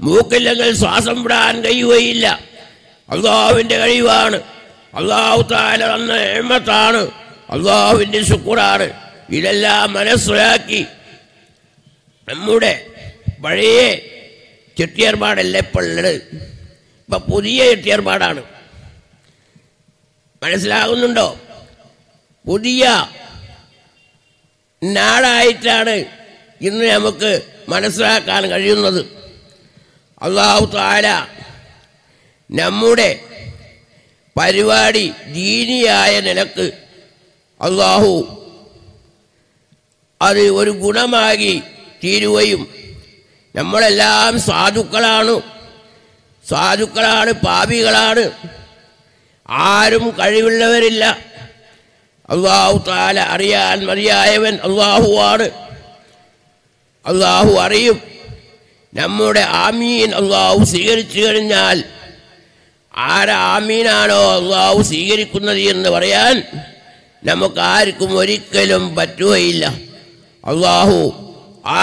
മൂക്കില്ലെങ്കിൽ ശ്വാസം വിടാൻ കഴിയുകയില്ല അള്ളാഹുവിൻ്റെ കഴിവാണ് അള്ളാഹു താല തന്ന എമ്മത്താണ് അള്ളാഹുവിൻ്റെ ശുക്രാണ് ഇതെല്ലാം മനസ്സിലാക്കി നമ്മുടെ പഴയ ചെട്ടിയർപാടല്ല ഇപ്പോൾ ഉള്ളത് ഇപ്പം പുതിയ ചെട്ടിയർപാടാണ് മനസ്സിലാകുന്നുണ്ടോ പുതിയ നാടായിട്ടാണ് ഇന്ന് നമുക്ക് മനസ്സിലാക്കാൻ കഴിയുന്നത് അള്ളാഹു താല നമ്മുടെ പരിപാടി ദീനിയായ നിലക്ക് അള്ളാഹു അത് ഒരു ഗുണമാക്കി തീരുകയും നമ്മളെല്ലാം സാധുക്കളാണ് സാധുക്കളാണ് പാപികളാണ് ആരും കഴിവുള്ളവരില്ല അള്ളാഹു താല അറിയാൻ മതിയായവൻ അള്ളാഹുവാണ് അള്ളാഹു അറിയും നമ്മുടെ ആമീൻ അള്ളാഹു സ്വീകരിച്ചു കഴിഞ്ഞാൽ ആരെ ആമീനാണോ അള്ളാഹു സ്വീകരിക്കുന്നത് എന്ന് പറയാൻ നമുക്ക് ആർക്കും ഒരിക്കലും പറ്റുകയില്ല അള്ളാഹു ആ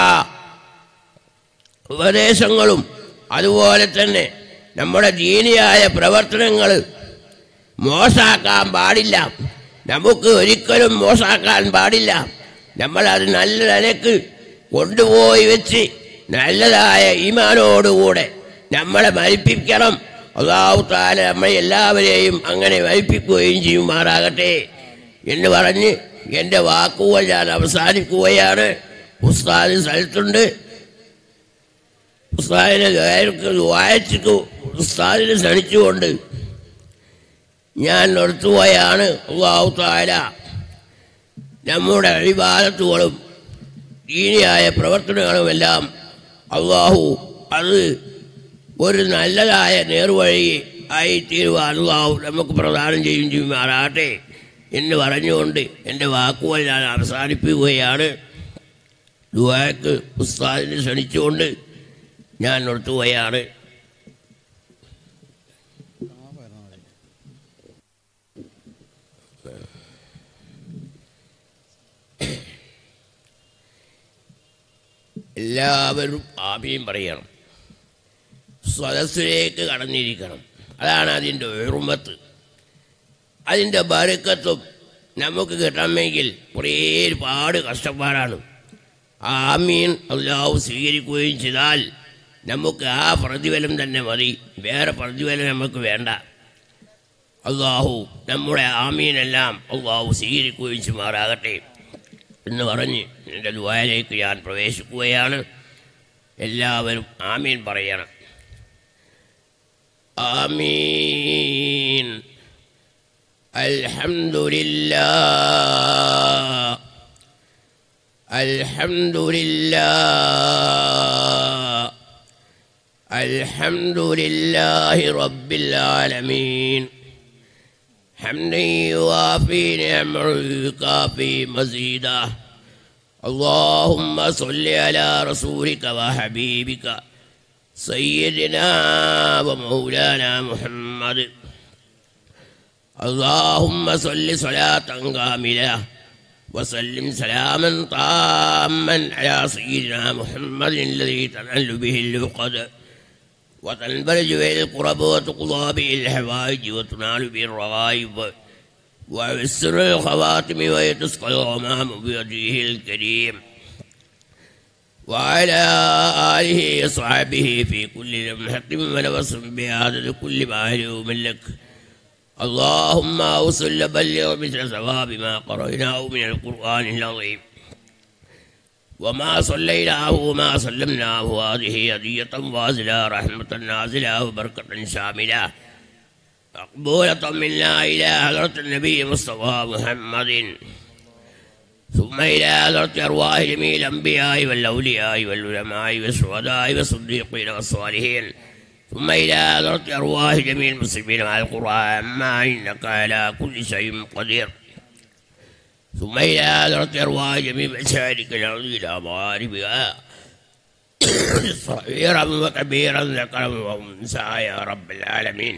ഉപദേശങ്ങളും അതുപോലെ തന്നെ നമ്മുടെ ദീനിയായ പ്രവർത്തനങ്ങൾ മോശാക്കാൻ പാടില്ല നമുക്ക് ഒരിക്കലും മോശാക്കാൻ പാടില്ല നമ്മളത് നല്ല നിലക്ക് കൊണ്ടുപോയി വെച്ച് നല്ലതായ ഈമാനോടുകൂടെ നമ്മളെ മരിപ്പിക്കണം അള്ളാഹു താല നമ്മളെ എല്ലാവരെയും അങ്ങനെ മരിപ്പിക്കുകയും ചെയ്യുമാറാകട്ടെ എന്ന് പറഞ്ഞ് എൻ്റെ വാക്കുകൾ ഞാൻ അവസാനിക്കുകയാണ് ഉസ്താദ് സ്ഥലത്തുണ്ട് ഉസ്താദിനെ വായിച്ചു ഉസ്താദിനെ ക്ഷണിച്ചുകൊണ്ട് ഞാൻ നിർത്തുകയാണ് അള്ളാഹു താല നമ്മുടെ അഴിബാലത്തുകളും ദീനിയായ പ്രവർത്തനങ്ങളുമെല്ലാം അള്ളാഹു അത് ഒരു നല്ലതായ നേർവഴി ആയി തീരുവാൻ അള്ളാഹു നമുക്ക് പ്രദാനം ചെയ്യും ചെയ്യുമാറാകട്ടെ എന്ന് പറഞ്ഞുകൊണ്ട് എൻ്റെ വാക്കുകൾ ഞാൻ അവസാനിപ്പിക്കുകയാണ് ദുബായ്ക്ക് ഉസ്താദിനെ ക്ഷണിച്ചുകൊണ്ട് ഞാൻ നിർത്തുകയാണ് എല്ലാവരും ആമീൻ പറയണം സദസ്സിലേക്ക് കടന്നിരിക്കണം അതാണ് അതിൻ്റെ ഉറുമത്ത് അതിൻ്റെ ബറുക്കത്തും നമുക്ക് കിട്ടണമെങ്കിൽ കുറേ ഒരുപാട് കഷ്ടപ്പാടാണ് ആമീൻ അള്ളാഹു സ്വീകരിക്കുകയും ചെയ്താൽ നമുക്ക് ആ പ്രതിഫലം തന്നെ മതി വേറെ പ്രതിഫലം നമുക്ക് വേണ്ട അള്ളാഹു നമ്മുടെ ആമീനെല്ലാം അള്ളാഹു സ്വീകരിക്കുകയും ചെയ്യുമാറാകട്ടെ എന്ന് പറഞ്ഞ് എൻ്റെ ദ്വാരയിലേക്ക് ഞാൻ പ്രവേശിക്കുകയാണ് എല്ലാവരും ആമീൻ പറയണം ആമീൻ അൽഹംദുലില്ലാ അൽഹംദുലില്ലാ الحمد لله رب العالمين حمدا يوافي نعمه يكافي مزيدا اللهم صل على رسولك وحبيبك سيدنا ومولانا محمد اللهم صل صلاة كاملة وسلم سلاما تاما على سيدنا محمد الذي تنال به العقد وتنبرج به القرب وتقضى به الحوائج وتنال به الرغائب ويسر الخواتم ويتسقى الغمام بوجهه الكريم وعلى آله وصحبه في كل لمحة ونفس بعدد كل معلوم لك اللهم أوصل بلغ مثل ثواب ما قرأناه من القرآن العظيم وما صليناه وما سلمناه هذه هدية واصلة رحمة نازلة وبركة شاملة مقبولة منا إلى حضرة النبي مصطفى محمد ثم إلى حضرة أرواح جميع الأنبياء والأولياء والعلماء والشهداء والصديقين والصالحين ثم إلى حضرة أرواح جميع المسلمين مع القرآن ما إنك على كل شيء قدير ثم إلى حضرة أرواح جميع مشارك الأرض إلى مغاربها صغيرا وكبيرا ذكرا وأنثى يا رب العالمين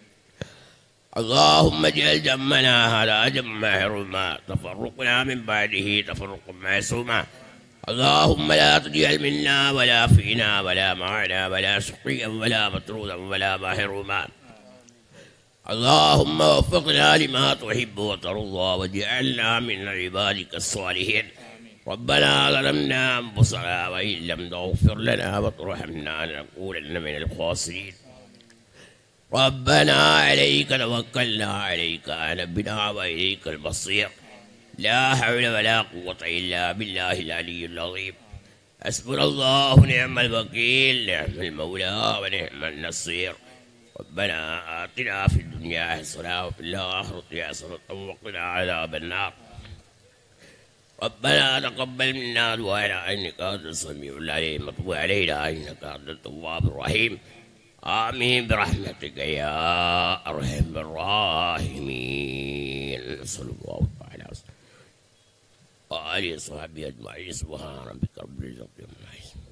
اللهم اجعل جمنا هذا جم حرما تفرقنا من بعده تفرق معصوما اللهم لا تجعل منا ولا فينا ولا معنا ولا شقيا ولا مطرودا ولا محروما اللهم وفقنا لما تحب وترضى واجعلنا من عبادك الصالحين ربنا ظلمنا انفسنا وان لم تغفر لنا وترحمنا لنكونن من الخاسرين ربنا عليك توكلنا عليك انبنا واليك المصير لا حول ولا قوة إلا بالله العلي العظيم حسبنا الله ونعم الوكيل نعم المولى ونعم النصير ربنا آتنا في الدنيا حسنة وفي الآخرة حسنة وقنا عذاب النار ربنا تقبل منا دعاءنا إنك أنت السميع العليم وتب علينا إنك أنت التواب الرحيم آمين برحمتك يا أرحم الراحمين صلى الله تعالى وسلم وآله وصحبه أجمعين سبحان ربك رب العزة عما يصفون